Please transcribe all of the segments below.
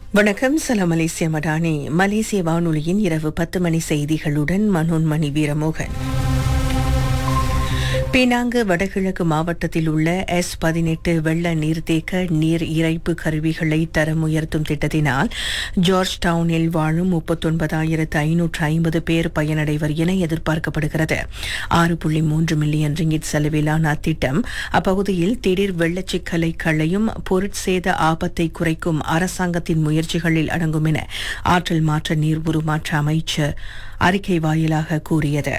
வணக்கம் சலாம் மலேசிய மடானி மலேசிய வானொலியின் இரவு பத்து மணி செய்திகளுடன் மனோன்மணி வீரமோகன் பினாங்கு வடகிழக்கு மாவட்டத்தில் உள்ள எஸ் பதினெட்டு வெள்ள நீர்த்தேக்க நீர் இறைப்பு கருவிகளை தரம் உயர்த்தும் திட்டத்தினால் ஜார்ஜ் டவுனில் வாழும் முப்பத்தொன்பதாயிரத்து ஐநூற்று ஐம்பது பேர் பயனடைவர் என எதிர்பார்க்கப்படுகிறது ஆறு புள்ளி மூன்று மில்லியன் ரிங்கிட் செலவிலான அத்திட்டம் அப்பகுதியில் திடீர் வெள்ளச்சிக்கலை களையும் பொருட்சேத ஆபத்தை குறைக்கும் அரசாங்கத்தின் முயற்சிகளில் அடங்கும் என ஆற்றல் மாற்ற நீர் உருமாற்ற அமைச்சர் அறிக்கை வாயிலாக கூறியது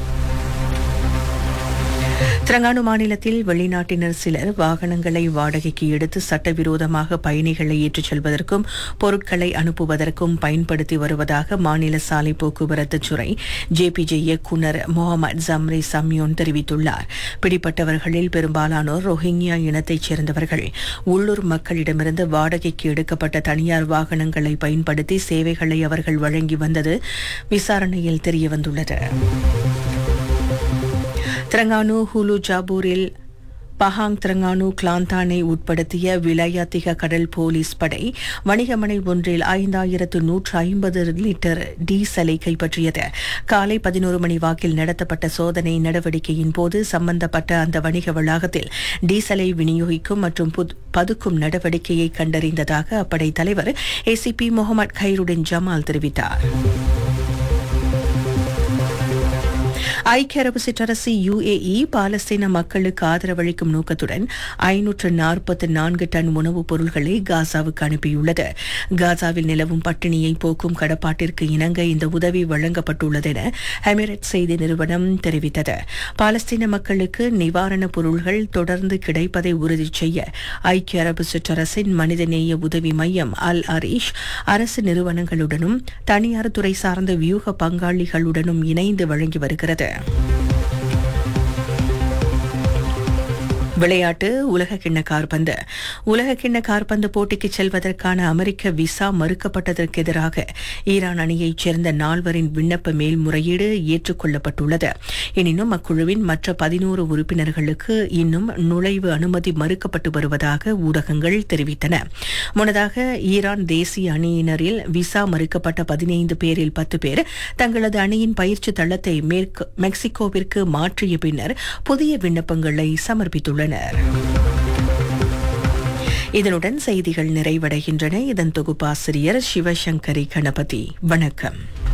திரங்கானு மாநிலத்தில் வெளிநாட்டினர் சிலர் வாகனங்களை வாடகைக்கு எடுத்து சட்டவிரோதமாக பயணிகளை ஏற்றிச் செல்வதற்கும் பொருட்களை அனுப்புவதற்கும் பயன்படுத்தி வருவதாக மாநில சாலை போக்குவரத்து துறை ஜேபிஜே இயக்குநர் முகமது ஜம்ரி சம்யோன் தெரிவித்துள்ளார் பிடிப்பட்டவர்களில் பெரும்பாலானோர் ரோஹிங்கியா இனத்தைச் சேர்ந்தவர்கள் உள்ளூர் மக்களிடமிருந்து வாடகைக்கு எடுக்கப்பட்ட தனியார் வாகனங்களை பயன்படுத்தி சேவைகளை அவர்கள் வழங்கி வந்தது விசாரணையில் தெரியவந்துள்ளது திரங்கானு ஹுலு ஜாபூரில் பஹாங் திரங்கானு கிளாந்தானை உட்படுத்திய விளையாத்திக கடல் போலீஸ் படை வணிகமனை ஒன்றில் ஐந்தாயிரத்து நூற்று ஐம்பது லிட்டர் டீசலை கைப்பற்றியது காலை பதினோரு மணி வாக்கில் நடத்தப்பட்ட சோதனை நடவடிக்கையின் போது சம்பந்தப்பட்ட அந்த வணிக வளாகத்தில் டீசலை விநியோகிக்கும் மற்றும் புத்- பதுக்கும் நடவடிக்கையை கண்டறிந்ததாக அப்படை தலைவர் ஏசிபி முகமது கைருடின் ஜமால் தெரிவித்தார் ஐக்கிய அரபு சிற்றரசு யுஏஇ பாலஸ்தீன மக்களுக்கு ஆதரவளிக்கும் நோக்கத்துடன் ஐநூற்று நாற்பத்தி நான்கு டன் உணவுப் பொருட்களை காசாவுக்கு அனுப்பியுள்ளது காசாவில் நிலவும் பட்டினியை போக்கும் கடப்பாட்டிற்கு இணங்க இந்த உதவி வழங்கப்பட்டுள்ளது என எமிரேட் செய்தி நிறுவனம் தெரிவித்தது பாலஸ்தீன மக்களுக்கு நிவாரணப் பொருள்கள் தொடர்ந்து கிடைப்பதை உறுதி செய்ய ஐக்கிய அரபு சிற்றரசின் மனிதநேய உதவி மையம் அல் அரீஷ் அரசு நிறுவனங்களுடனும் தனியார் துறை சார்ந்த வியூக பங்காளிகளுடனும் இணைந்து வழங்கி வருகிறது விளையாட்டு உலக கிண்ண கார்பந்து உலக கிண்ண கார்பந்து போட்டிக்கு செல்வதற்கான அமெரிக்க விசா மறுக்கப்பட்டதற்கு எதிராக ஈரான் அணியைச் சேர்ந்த நால்வரின் விண்ணப்ப மேல்முறையீடு ஏற்றுக்கொள்ளப்பட்டுள்ளது எனினும் அக்குழுவின் மற்ற பதினோரு உறுப்பினர்களுக்கு இன்னும் நுழைவு அனுமதி மறுக்கப்பட்டு வருவதாக ஊடகங்கள் தெரிவித்தன முன்னதாக ஈரான் தேசிய அணியினரில் விசா மறுக்கப்பட்ட பதினைந்து பேரில் பத்து பேர் தங்களது அணியின் பயிற்சி தளத்தை மேற்கு மெக்சிகோவிற்கு மாற்றிய பின்னர் புதிய விண்ணப்பங்களை சமர்ப்பித்துள்ளனர் இதனுடன் செய்திகள் நிறைவடைகின்றன இதன் தொகுப்பாசிரியர் சிவசங்கரி கணபதி வணக்கம்